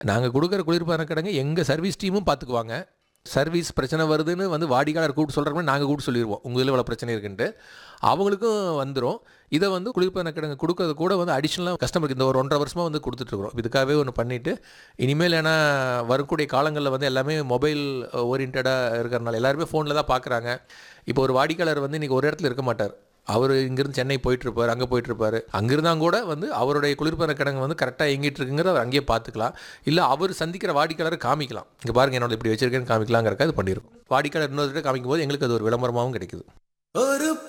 நாங்கள் கொடுக்குற குளிர்பான கிடங்கு எங்கள் சர்வீஸ் டீமும் பார்த்துக்குவாங்க சர்வீஸ் பிரச்சனை வருதுன்னு வந்து வாடிக்கையாளர் கூப்பிட்டு சொல்கிறோம்னா நாங்கள் கூப்பிட்டு சொல்லிடுவோம் உங்கள் இதில் இவ்வளோ பிரச்சனை இருக்குன்ட்டு அவங்களுக்கும் வந்துடும் இதை வந்து குளிர்பான கிடங்கு கொடுக்கறது கூட வந்து அடிஷ்னலாக கஸ்டமருக்கு இந்த ஒரு ஒன்றரை வருஷமாக வந்து கொடுத்துட்ருக்குறோம் இதுக்காகவே ஒன்று பண்ணிவிட்டு இனிமேல் ஏன்னா வரக்கூடிய காலங்களில் வந்து எல்லாமே மொபைல் ஓரியன்டாக இருக்கிறனால எல்லாருமே ஃபோனில் தான் பார்க்குறாங்க இப்போ ஒரு வாடிக்கையாளர் வந்து இன்றைக்கி ஒரு இடத்துல இருக்க மாட்டார் அவர் இங்கேருந்து சென்னை போயிட்டுருப்பார் அங்கே போயிட்டுருப்பாரு அங்கிருந்தாங்க கூட வந்து அவருடைய குளிர்பான கிடங்கு வந்து கரெக்டாக எங்கிட்டு இருக்குங்கிறத அவர் அங்கேயே பார்த்துக்கலாம் இல்லை அவர் சந்திக்கிற வாடிக்கையாளரை காமிக்கலாம் இங்கே பாருங்க என்னோட இப்படி வச்சிருக்கேன்னு காமிக்கலாங்கிறக்க அது பண்ணியிருக்கோம் வாடிக்கையாளர் இன்னொரு காமிக்கும் போது எங்களுக்கு அது ஒரு விளம்பரமாகவும் கிடைக்குது ஒரு